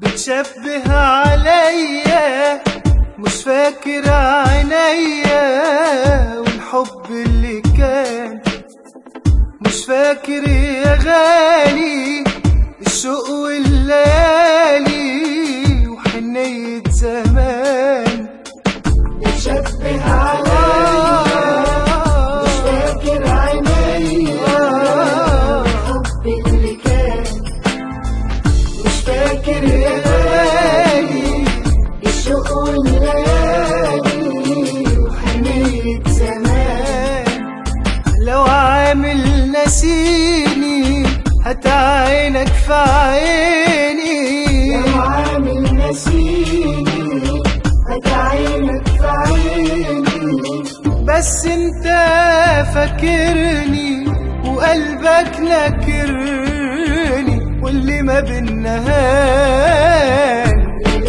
بتشبه عليا مش فاكر عينيا والحب اللي كان مش فاكر يا غالي الشوق والليالي وحنية زمان بتشبه عليا مش فاكر عينيا الحب اللي كان مش فاكر يا غالي الشوق والليالي وحنية زمان لو عامل نسيني هتعينك في عيني لو عامل نسيني هتعينك في عيني بس انت فاكرني وقلبك ناكرني واللي ما بينا هان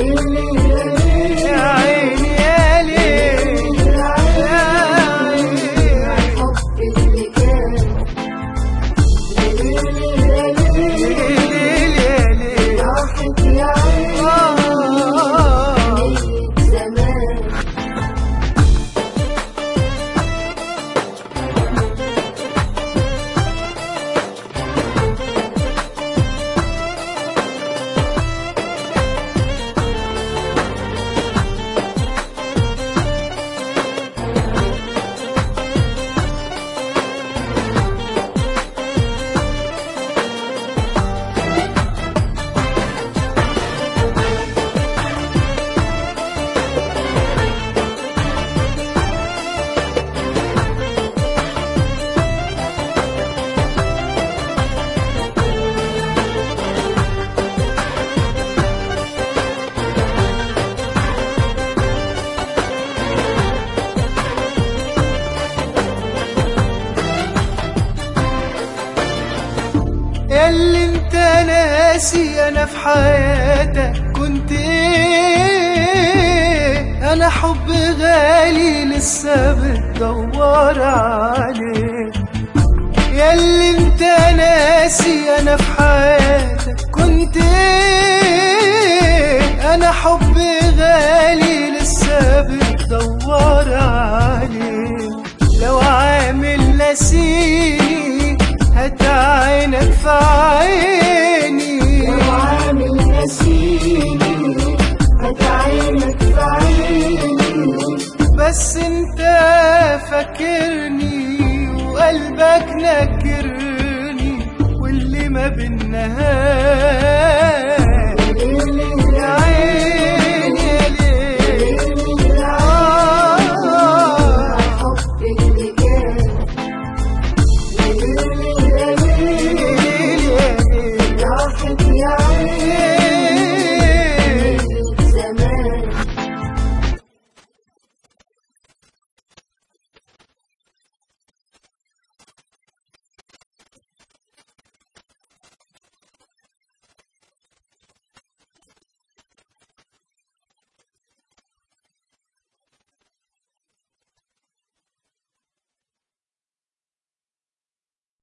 يا عيني يا ليل يا عيني الحب اللي كان ليل يا ليل راحت يا عيني آه زمان ياللي انت ناسي انا في حياتك كنت ايه انا حب غالي لسه بتدور عليه ياللي انت ناسي انا في حياتك كنت ايه انا حب غالي لسه بتدور عليه لو عامل نسيني هتعينك في عيني لو عامل نسيني هتعينك في عيني بس انت فاكرني وقلبك نكرني واللي ما بينا